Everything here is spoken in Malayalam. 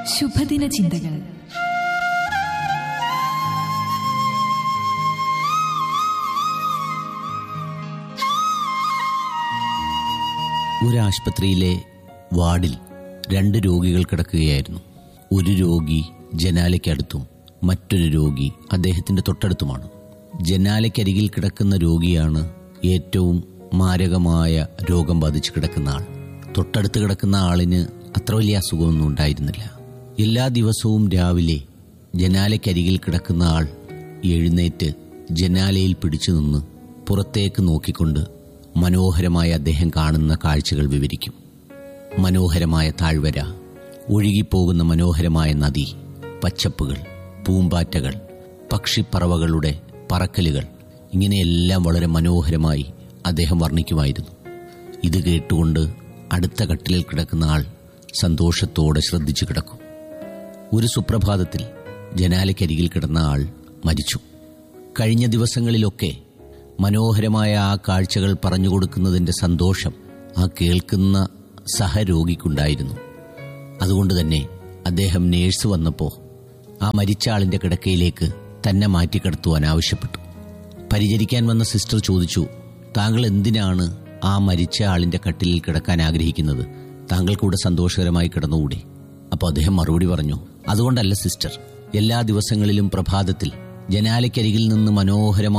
ശുഭദിന ചിന്തകൾ ഒരു ആശുപത്രിയിലെ വാർഡിൽ രണ്ട് രോഗികൾ കിടക്കുകയായിരുന്നു ഒരു രോഗി ജനാലയ്ക്കടുത്തും മറ്റൊരു രോഗി അദ്ദേഹത്തിന്റെ തൊട്ടടുത്തുമാണ് ജനാലയ്ക്കരികിൽ കിടക്കുന്ന രോഗിയാണ് ഏറ്റവും മാരകമായ രോഗം ബാധിച്ച് കിടക്കുന്ന ആൾ തൊട്ടടുത്ത് കിടക്കുന്ന ആളിന് അത്ര വലിയ അസുഖമൊന്നും ഉണ്ടായിരുന്നില്ല എല്ലാ ദിവസവും രാവിലെ ജനാലയ്ക്കരികിൽ കിടക്കുന്ന ആൾ എഴുന്നേറ്റ് ജനാലയിൽ പിടിച്ചു നിന്ന് പുറത്തേക്ക് നോക്കിക്കൊണ്ട് മനോഹരമായ അദ്ദേഹം കാണുന്ന കാഴ്ചകൾ വിവരിക്കും മനോഹരമായ താഴ്വര ഒഴുകിപ്പോകുന്ന മനോഹരമായ നദി പച്ചപ്പുകൾ പൂമ്പാറ്റകൾ പക്ഷിപ്പറവകളുടെ പറക്കലുകൾ ഇങ്ങനെയെല്ലാം വളരെ മനോഹരമായി അദ്ദേഹം വർണ്ണിക്കുമായിരുന്നു ഇത് കേട്ടുകൊണ്ട് അടുത്ത കട്ടിലിൽ കിടക്കുന്ന ആൾ സന്തോഷത്തോടെ ശ്രദ്ധിച്ചു കിടക്കും ഒരു സുപ്രഭാതത്തിൽ ജനാലയ്ക്കരികിൽ കിടന്ന ആൾ മരിച്ചു കഴിഞ്ഞ ദിവസങ്ങളിലൊക്കെ മനോഹരമായ ആ കാഴ്ചകൾ പറഞ്ഞുകൊടുക്കുന്നതിന്റെ സന്തോഷം ആ കേൾക്കുന്ന സഹരോഗിക്കുണ്ടായിരുന്നു അതുകൊണ്ട് തന്നെ അദ്ദേഹം നേഴ്സ് വന്നപ്പോൾ ആ മരിച്ച ആളിന്റെ കിടക്കയിലേക്ക് തന്നെ മാറ്റിക്കിടത്തുവാൻ ആവശ്യപ്പെട്ടു പരിചരിക്കാൻ വന്ന സിസ്റ്റർ ചോദിച്ചു താങ്കൾ എന്തിനാണ് ആ മരിച്ച ആളിന്റെ കട്ടിലിൽ കിടക്കാൻ ആഗ്രഹിക്കുന്നത് താങ്കൾക്കൂടെ സന്തോഷകരമായി കിടന്നുകൂടെ അപ്പോൾ അദ്ദേഹം മറുപടി പറഞ്ഞു അതുകൊണ്ടല്ല സിസ്റ്റർ എല്ലാ ദിവസങ്ങളിലും പ്രഭാതത്തിൽ ജനാലയ്ക്കരികിൽ നിന്ന് മനോഹരമായ